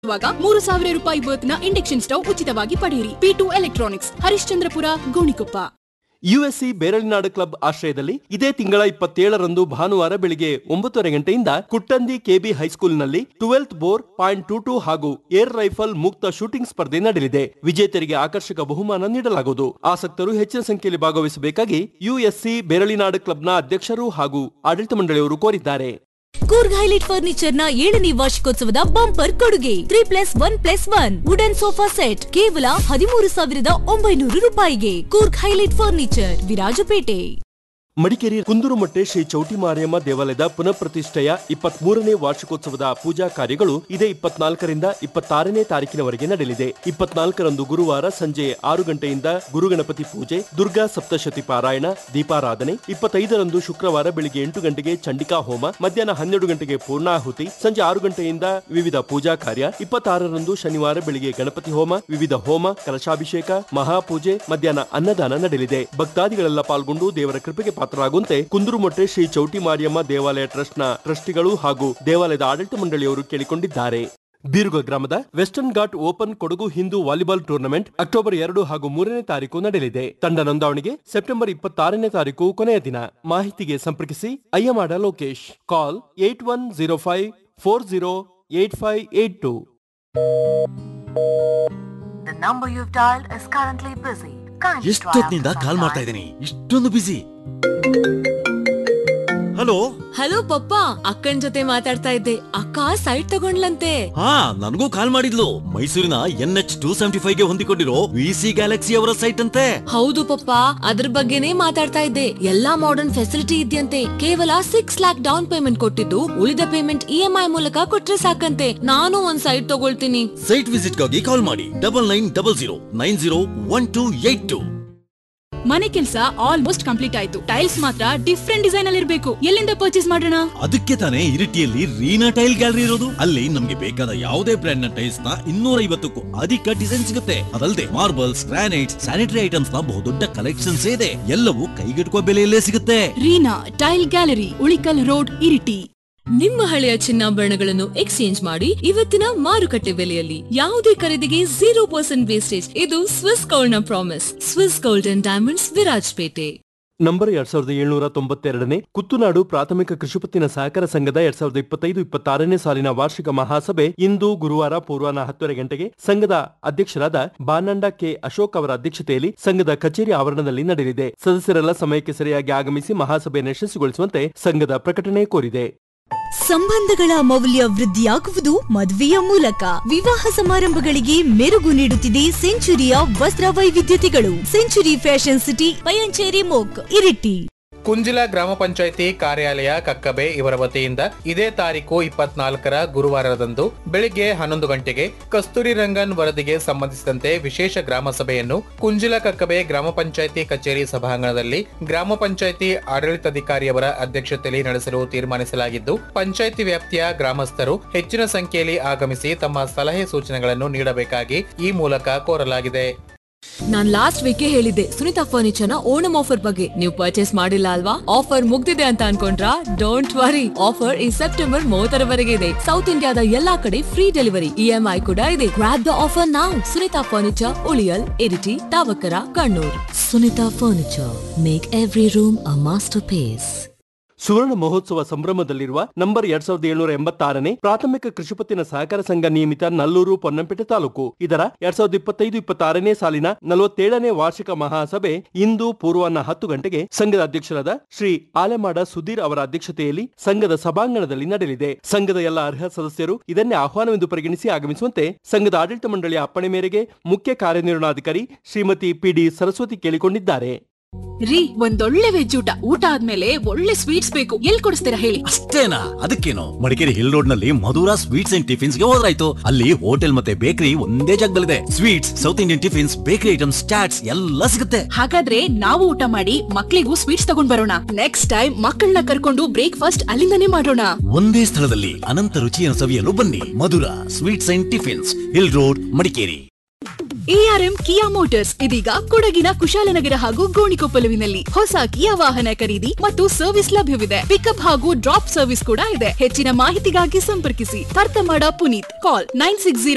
ಇವಾಗ ಮೂರು ಸಾವಿರ ರೂಪಾಯಿ ವರ್ತ್ನ ಇಂಡಕ್ಷನ್ ಸ್ಟವ್ ಉಚಿತವಾಗಿ ಪಡೆಯಿರಿ P two electronics Harishchandrapura Gonikoppa USC Beralinadu club ಆಶ್ರಯದಲ್ಲಿ ಇದೇ ತಿಂಗಳ ಇಪ್ಪತ್ತೇಳರಂದು ಭಾನುವಾರ ಬೆಳಿಗ್ಗೆ ಒಂಬತ್ತುವರೆ ಗಂಟೆಯಿಂದ ಕುಟ್ಟಂದಿ ಕೆಬಿ ಹೈಸ್ಕೂಲ್ನಲ್ಲಿ twelfth bore point two two ಹಾಗೂ ಏರ್ ರೈಫಲ್ ಮುಕ್ತ ಶೂಟಿಂಗ್ ಸ್ಪರ್ಧೆ ನಡೆಯಲಿದೆ ವಿಜೇತರಿಗೆ ಆಕರ್ಷಕ ಬಹುಮಾನ ನೀಡಲಾಗುವುದು ಆಸಕ್ತರು ಹೆಚ್ಚಿನ ಸಂಖ್ಯೆಯಲ್ಲಿ ಭಾಗವಹಿಸಬೇಕಾಗಿ ಯುಎಸ್ಸಿ ಬೇರಳಿನಾಡು ಕ್ಲಬ್ನ ಅಧ್ಯಕ್ಷರು ಹಾಗೂ ಆಡಳಿತ ಮಂಡಳಿಯವರು ಕೋರಿದ್ದಾರೆ ಕೂರ್ಗ್ ಹೈಲೈಟ್ ಫರ್ನಿಚರ್ ನ ಏಳನೇ ವಾರ್ಷಿಕೋತ್ಸವದ ಬಂಪರ್ ಕೊಡುಗೆ three plus one plus one wooden sofa set ಕೇವಲ ಹದಿಮೂರು ಸಾವಿರದ ಒಂಬೈನೂರು ರೂಪಾಯಿಗೆ ಕೂರ್ಗ್ ಹೈಲೈಟ್ ಫರ್ನಿಚರ್ ವಿರಾಜಪೇಟೆ ಮಡಿಕೇರಿ ಕುಂದೂರುಮಟ್ಟೆ ಶ್ರೀ ಚೌಟಿ ಮಾರಿಯಮ್ಮ ದೇವಾಲಯದ ಪುನಃ ಪ್ರತಿಷ್ಠೆಯ ಇಪ್ಪತ್ಮೂರನೇ ವಾರ್ಷಿಕೋತ್ಸವದ ಪೂಜಾ ಕಾರ್ಯಗಳು ಇದೇ ಇಪ್ಪತ್ನಾಲ್ಕರಿಂದ ಇಪ್ಪತ್ತಾರನೇ ತಾರೀಕಿನವರೆಗೆ ನಡೆಯಲಿದೆ ಇಪ್ಪತ್ನಾಲ್ಕರಂದು ಗುರುವಾರ ಸಂಜೆ ಆರು ಗಂಟೆಯಿಂದ ಗುರುಗಣಪತಿ ಪೂಜೆ ದುರ್ಗಾ ಸಪ್ತಶತಿ ಪಾರಾಯಣ ದೀಪಾರಾಧನೆ ಇಪ್ಪತ್ತೈದರಂದು ಶುಕ್ರವಾರ ಬೆಳಿಗ್ಗೆ ಎಂಟು ಗಂಟೆಗೆ ಚಂಡಿಕಾ ಹೋಮ ಮಧ್ಯಾಹ್ನ ಹನ್ನೆರಡು ಗಂಟೆಗೆ ಪೂರ್ಣಾಹುತಿ ಸಂಜೆ ಆರು ಗಂಟೆಯಿಂದ ವಿವಿಧ ಪೂಜಾ ಕಾರ್ಯ ಇಪ್ಪತ್ತಾರರಂದು ಶನಿವಾರ ಬೆಳಿಗ್ಗೆ ಗಣಪತಿ ಹೋಮ ವಿವಿಧ ಹೋಮ ಕಲಶಾಭಿಷೇಕ ಮಹಾಪೂಜೆ ಮಧ್ಯಾಹ್ನ ಅನ್ನದಾನ ನಡೆಯಲಿದೆ ಭಕ್ತಾದಿಗಳೆಲ್ಲ ಪಾಲ್ಗೊಂಡು ದೇವರ ಕೃಪೆಗೆ ಪಾತ್ರರಾಗುವಂತೆ ಕುಂದೂರುಮೊಟ್ಟೆ ಶ್ರೀ ಚೌಟಿ ಮಾರಿಯಮ್ಮ ದೇವಾಲಯ ಟ್ರಸ್ಟ್ನ ಟ್ರಸ್ಟಿಗಳು ಹಾಗೂ ದೇವಾಲಯದ ಆಡಳಿತ ಮಂಡಳಿಯವರು ಕೇಳಿಕೊಂಡಿದ್ದಾರೆ ಬೀರುಗ ಗ್ರಾಮದ western ghat open Kodagu Hindu volleyball tournament October ಎರಡು ಹಾಗೂ ಮೂರನೇ ತಾರೀಕು ನಡೆಯಲಿದೆ ತಂಡ ನೋಂದಾವಣಿಗೆ ಸೆಪ್ಟೆಂಬರ್ ಇಪ್ಪತ್ತಾರನೇ ತಾರೀಕು ಕೊನೆಯ ದಿನ ಮಾಹಿತಿಗೆ ಸಂಪರ್ಕಿಸಿ Ayyamada Lokesh call eight one zero five four zero eight five eight two The number you've dialed is currently busy. Kindly try ಎಷ್ಟೊತ್ತಿನಿಂದ after ಕಾಲ್ some ಮಾಡ್ತಾ time. ಇದ್ದೀನಿ ಇಷ್ಟೊಂದು ಬಿಸಿ ಹಲೋ ಹಲೋ ಪಪ್ಪ ಅಕ್ಕನ್ ಜೊತೆ ಮಾತಾಡ್ತಾ ಇದ್ದೆ ಅಕ್ಕ ಸೈಟ್ ತಗೊಂಡ್ಲಂತೆ ಹಾ ನನಗೂ ಕಾಲ್ ಮಾಡಿದ್ಲು ಮೈಸೂರಿನ N H two seventy five ಗೆ ಹೊಂದಿಕೊಂಡಿರೋ ವಿ ಸಿ ಗ್ಯಾಲಕ್ಸಿ ಅವರ ಸೈಟ್ ಅಂತೆ ಹೌದು ಪಪ್ಪ ಅದ್ರ ಬಗ್ಗೆನೇ ಮಾತಾಡ್ತಾ ಇದ್ದೆ ಎಲ್ಲಾ ಮಾಡರ್ನ್ ಫೆಸಿಲಿಟಿ ಇದೆಯಂತೆ ಕೇವಲ ಸಿಕ್ಸ್ ಲ್ಯಾಕ್ ಡೌನ್ ಪೇಮೆಂಟ್ ಕೊಟ್ಟಿದ್ದು ಉಳಿದ ಪೇಮೆಂಟ್ ಇ ಎಂ ಐ ಮೂಲಕ ಕೊಟ್ರೆ ಸಾಕಂತೆ ನಾನು ಒಂದ್ ಸೈಟ್ ತಗೊಳ್ತೀನಿ ಸೈಟ್ ವಿಸಿಟ್ ಗಾಗಿ ಕಾಲ್ ಮಾಡಿ double nine double zero nine zero one two eight two ಮನೆ ಕೆಲಸ ಆಲ್ಮೋಸ್ಟ್ ಕಂಪ್ಲೀಟ್ ಆಯ್ತು ಟೈಲ್ಸ್ ಮಾತ್ರ ಡಿಫ್ರೆಂಟ್ ಡಿಸೈನ್ ಅಲ್ಲಿ ಇರಬೇಕು ಎಲ್ಲಿಂದ ಪರ್ಚೇಸ್ ಮಾಡೋಣ ಅದಕ್ಕೆ ತಾನೇ ಇರಿಟಿಯಲ್ಲಿ ರೀನಾ ಟೈಲ್ ಗ್ಯಾಲರಿ ಇರೋದು ಅಲ್ಲಿ ನಮ್ಗೆ ಬೇಕಾದ ಯಾವುದೇ ಬ್ರ್ಯಾಂಡ್ ನ ಟೈಲ್ಸ್ ನ ಇನ್ನೂರ ಐವತ್ತಕ್ಕೂ ಅಧಿಕ ಡಿಸೈನ್ ಸಿಗುತ್ತೆ ಅದಲ್ಲದೆ ಮಾರ್ಬಲ್ಸ್ ಗ್ರಾನೈಟ್ಸ್ ಸ್ಯಾನಿಟರಿ ಐಟಮ್ಸ್ ನ ಬಹುದೊಡ್ಡ ಕಲೆಕ್ಷನ್ಸ್ ಇದೆ ಎಲ್ಲವೂ ಕೈಗೆಟುಕುವ ಬೆಲೆಯಲ್ಲೇ ಸಿಗುತ್ತೆ Reena tile gallery Ulikkal road Iritty ನಿಮ್ಮ ಹಳೆಯ ಚಿನ್ನಾಭರಣಗಳನ್ನು ಎಕ್ಸ್ಚೇಂಜ್ ಮಾಡಿ ಇವತ್ತಿನ ಮಾರುಕಟ್ಟೆ ಬೆಲೆಯಲ್ಲಿ ಯಾವುದೇ ಖರೀದಿಗೆ ಜೀರೋ ಪರ್ಸೆಂಟ್ ವೇಸ್ಟೇಜ್ ಇದು ಸ್ವಿಸ್ ಗೋಲ್ಡ್ ನ promise Swiss gold and diamonds Virajpet number ಎರಡ್ ಸಾವಿರದ ಏಳ್ನೂರ ತೊಂಬತ್ತೆರಡನೇ ಕುತ್ತುನಾಡು ಪ್ರಾಥಮಿಕ ಕೃಷಿಪತ್ತಿನ ಸಹಕಾರ ಸಂಘದ ಎರಡ್ ಸಾವಿರದ ಇಪ್ಪತ್ತೈದು ಇಪ್ಪತ್ತಾರನೇ ಸಾಲಿನ ವಾರ್ಷಿಕ ಮಹಾಸಭೆ ಇಂದು ಗುರುವಾರ ಪೂರ್ವಾಹ್ನ ಹತ್ತುವರೆ ಗಂಟೆಗೆ ಸಂಘದ ಅಧ್ಯಕ್ಷರಾದ ಬಾನಂಡ ಕೆ ಅಶೋಕ್ ಅವರ ಅಧ್ಯಕ್ಷತೆಯಲ್ಲಿ ಸಂಘದ ಕಚೇರಿ ಆವರಣದಲ್ಲಿ ನಡೆಯಲಿದೆ ಸದಸ್ಯರೆಲ್ಲ ಸಮಯಕ್ಕೆ ಸರಿಯಾಗಿ ಆಗಮಿಸಿ ಮಹಾಸಭೆಯನ್ನು ಯಶಸ್ವಿಗೊಳಿಸುವಂತೆ ಸಂಘದ ಪ್ರಕಟಣೆ ಕೋರಿದೆ ಸಂಬಂಧಗಳ ಮೌಲ್ಯ ವೃದ್ಧಿಯಾಗುವುದು ಮದುವೆಯ ಮೂಲಕ ವಿವಾಹ ಸಮಾರಂಭಗಳಿಗೆ ಮೆರುಗು ನೀಡುತ್ತಿದೆ ಸೆಂಚುರಿಯ ವಸ್ತ್ರ ವೈವಿಧ್ಯತೆಗಳು ಸೆಂಚುರಿ ಫ್ಯಾಷನ್ ಸಿಟಿ ಪಯಂಚೇರಿ ಮೋಕ್ ಇರಿಟಿ ಕುಂಜಿಲ ಗ್ರಾಮ ಪಂಚಾಯಿತಿ ಕಾರ್ಯಾಲಯ ಕಕ್ಕಬೆ ಇವರ ವತಿಯಿಂದ ಇದೇ ತಾರೀಕು ಇಪ್ಪತ್ನಾಲ್ಕರ ಗುರುವಾರದಂದು ಬೆಳಿಗ್ಗೆ ಹನ್ನೊಂದು ಗಂಟೆಗೆ ಕಸ್ತೂರಿ ರಂಗನ್ ವರದಿಗೆ ಸಂಬಂಧಿಸಿದಂತೆ ವಿಶೇಷ ಗ್ರಾಮ ಸಭೆಯನ್ನು ಕುಂಜಿಲ ಕಕ್ಕಬೆ ಗ್ರಾಮ ಪಂಚಾಯಿತಿ ಕಚೇರಿ ಸಭಾಂಗಣದಲ್ಲಿ ಗ್ರಾಮ ಪಂಚಾಯಿತಿ ಆಡಳಿತಾಧಿಕಾರಿಯವರ ಅಧ್ಯಕ್ಷತೆಯಲ್ಲಿ ನಡೆಸಲು ತೀರ್ಮಾನಿಸಲಾಗಿದ್ದು ಪಂಚಾಯಿತಿ ವ್ಯಾಪ್ತಿಯ ಗ್ರಾಮಸ್ಥರು ಹೆಚ್ಚಿನ ಸಂಖ್ಯೆಯಲ್ಲಿ ಆಗಮಿಸಿ ತಮ್ಮ ಸಲಹೆ ಸೂಚನೆಗಳನ್ನು ನೀಡಬೇಕಾಗಿ ಈ ಮೂಲಕ ಕೋರಲಾಗಿದೆ ನಾನ್ ಲಾಸ್ಟ್ ವೀಕ್ ಹೇಳಿದ್ದೆ ಸುನಿತಾ ಫರ್ನಿಚರ್ ನ ಓಣಂ ಆಫರ್ ಬಗ್ಗೆ ನೀವು ಪರ್ಚೇಸ್ ಮಾಡಿಲ್ಲ ಅಲ್ವಾ ಆಫರ್ ಮುಗ್ದಿದೆ ಅಂತ ಅನ್ಕೊಂಡ್ರಾ ಡೋಂಟ್ ವರಿ ಆಫರ್ ಈ ಸೆಪ್ಟೆಂಬರ್ ಮೂವತ್ತರವರೆಗೆ ಇದೆ ಸೌತ್ ಇಂಡಿಯಾದ ಎಲ್ಲಾ ಕಡೆ ಫ್ರೀ ಡೆಲಿವರಿ ಇಎಂಐ ಕೂಡ ಇದೆ ಗ್ರಾಪ್ ದ ಆಫರ್ ನಾವು Sunitha furniture Uliyil Iritty Thavakkara Kannur Sunitha furniture make every room a masterpiece ಸುವರ್ಣ ಮಹೋತ್ಸವ ಸಂಭ್ರಮದಲ್ಲಿರುವ ನಂಬರ್ ಎರಡ್ ಸಾವಿರದ ಏಳ್ನೂರ ಎಂಬತ್ತಾರನೇ ಪ್ರಾಥಮಿಕ ಕೃಷಿಪತ್ತಿನ ಸಹಕಾರ ಸಂಘ ನಿಯಮಿತ ನಲ್ಲೂರು ಪೊನ್ನಂಪೇಟೆ ತಾಲೂಕು ಇದರ ಎರಡ್ ಸಾವಿರದ ಇಪ್ಪತ್ತೈದು ಇಪ್ಪತ್ತಾರನೇ ಸಾಲಿನ ನಲವತ್ತೇಳನೇ ವಾರ್ಷಿಕ ಮಹಾಸಭೆ ಇಂದು ಪೂರ್ವಾಹ್ನ ಹತ್ತು ಗಂಟೆಗೆ ಸಂಘದ ಅಧ್ಯಕ್ಷರಾದ ಶ್ರೀ ಆಲೆಮಾಡ ಸುಧೀರ್ ಅವರ ಅಧ್ಯಕ್ಷತೆಯಲ್ಲಿ ಸಂಘದ ಸಭಾಂಗಣದಲ್ಲಿ ನಡೆಯಲಿದೆ ಸಂಘದ ಎಲ್ಲ ಅರ್ಹ ಸದಸ್ಯರು ಇದನ್ನೇ ಆಹ್ವಾನವೆಂದು ಪರಿಗಣಿಸಿ ಆಗಮಿಸುವಂತೆ ಸಂಘದ ಆಡಳಿತ ಮಂಡಳಿಯ ಅಪ್ಪಣೆ ಮೇರೆಗೆ ಮುಖ್ಯ ಕಾರ್ಯನಿರ್ವಹಣಾಧಿಕಾರಿ ಶ್ರೀಮತಿ ಪಿಡಿ ಸರಸ್ವತಿ ಕೇಳಿಕೊಂಡಿದ್ದಾರೆ ರೀ ಒಂದೊಳ್ಳೆ ವೆಜ್ ಊಟ ಊಟ ಆದ್ಮೇಲೆ ಒಳ್ಳೆ ಸ್ವೀಟ್ಸ್ ಬೇಕು ಎಲ್ಲಿ ಕೊಡಿಸ್ತೀರಾ ಹೇಳಿ ಅಷ್ಟೇನಾ ಅದಕ್ಕೇನು ಮಡಿಕೇರಿ ಹಿಲ್ ರೋಡ್ ನಲ್ಲಿ ಮಧುರಾ ಸ್ವೀಟ್ಸ್ ಅಂಡ್ ಟಿಫಿನ್ಸ್ ಗೆ ಹೋದ್ರಾಯ್ತು ಅಲ್ಲಿ ಹೋಟೆಲ್ ಮತ್ತೆ ಬೇಕರಿ ಒಂದೇ ಜಾಗದಲ್ಲಿದೆ sweets South Indian tiffins bakery items chaats ಎಲ್ಲ ಸಿಗುತ್ತೆ ಹಾಗಾದ್ರೆ ನಾವು ಊಟ ಮಾಡಿ ಮಕ್ಳಿಗೂ ಸ್ವೀಟ್ಸ್ ತಗೊಂಡ್ ಬರೋಣ ನೆಕ್ಸ್ಟ್ ಟೈಮ್ ಮಕ್ಕಳನ್ನ ಕರ್ಕೊಂಡು ಬ್ರೇಕ್ಫಾಸ್ಟ್ ಅಲ್ಲಿಂದನೇ ಮಾಡೋಣ ಒಂದೇ ಸ್ಥಳದಲ್ಲಿ ಅನಂತ ರುಚಿಯನ್ನು ಸವಿಯಲು ಬನ್ನಿ Madhura sweets and tiffins hill road Madikeri ARM Kia motors ಇದೀಗ ಕೊಡಗಿನ ಕುಶಾಲನಗರ ಹಾಗೂ ಗೋಣಿಕೊಪ್ಪಲುವಿನಲ್ಲಿ ಹೊಸ ಕಿಯಾ ವಾಹನ ಖರೀದಿ ಮತ್ತು ಸರ್ವಿಸ್ ಲಭ್ಯವಿದೆ ಪಿಕಪ್ ಹಾಗೂ ಡ್ರಾಪ್ ಸರ್ವಿಸ್ ಕೂಡ ಇದೆ ಹೆಚ್ಚಿನ ಮಾಹಿತಿಗಾಗಿ ಸಂಪರ್ಕಿಸಿ Tharthamada Puneeth call nine six